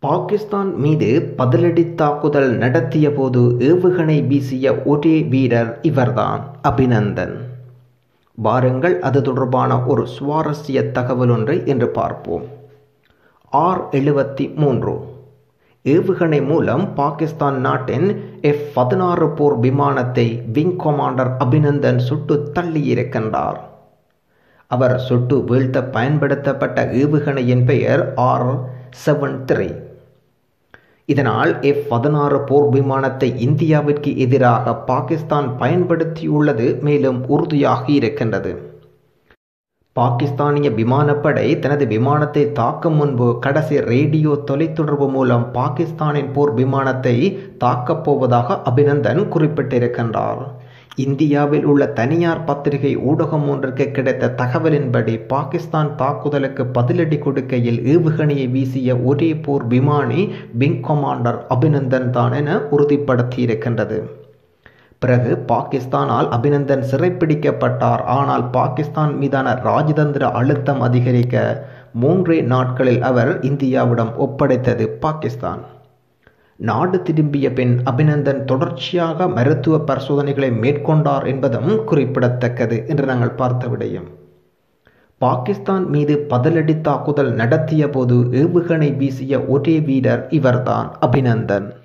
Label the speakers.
Speaker 1: பாகிஸ்தான் மீது பதிலடி தாக்குதல் நடத்திய போது ஏவுகணை வீசிய ஒரே வீரர் இவர்தான் அபிநந்தன் வாருங்கள் அது தொடர்பான ஒரு சுவாரஸ்ய தகவல் ஒன்றை இன்று பார்ப்போம் ஆர் எழுபத்தி மூன்று ஏவுகணை மூலம் பாகிஸ்தான் நாட்டின் எஃப் பதினாறு போர் விமானத்தை விங் கமாண்டர் அபிநந்தன் சுட்டு தள்ளியிருக்கின்றார் அவர் சுட்டு வீழ்த்த பயன்படுத்தப்பட்ட ஏவுகணையின் பெயர் ஆர் செவன் த்ரீ இதனால் எஃப் பதினாறு போர் விமானத்தை இந்தியாவிற்கு எதிராக பாகிஸ்தான் பயன்படுத்தியுள்ளது மேலும் உறுதியாகி இருக்கின்றது பாகிஸ்தானிய விமானப்படை தனது விமானத்தை தாக்கும் முன்பு கடைசி ரேடியோ தொலைத்தொடர்பு மூலம் பாகிஸ்தானின் போர் விமானத்தை தாக்கப் போவதாக அபிநந்தன் குறிப்பிட்டிருக்கின்றார் இந்தியாவில் உள்ள தனியார் பத்திரிகை ஊடகம் ஒன்றுக்கு கிடைத்த தகவலின்படி பாகிஸ்தான் தாக்குதலுக்கு பதிலடி கொடுக்கையில் ஏவுகணையை வீசிய ஒரே போர் விமானி விங் கமாண்டர் அபிநந்தன் தான் என உறுதிப்படுத்தியிருக்கின்றது பிறகு பாகிஸ்தானால் அபிநந்தன் சிறைப்பிடிக்கப்பட்டார் ஆனால் பாகிஸ்தான் மீதான ராஜதந்திர அழுத்தம் அதிகரிக்க மூன்றே நாட்களில் அவர் இந்தியாவிடம் ஒப்படைத்தது பாகிஸ்தான் நாடு திரும்பிய பின் அபிநந்தன் தொடர்ச்சியாக மருத்துவ பரிசோதனைகளை மேற்கொண்டார் என்பதும் குறிப்பிடத்தக்கது என்று நாங்கள் பார்த்த விடயம் பாகிஸ்தான் மீது பதிலடி தாக்குதல் நடத்திய போது ஏவுகணை வீசிய ஒரே வீரர் இவர்தான் அபிநந்தன்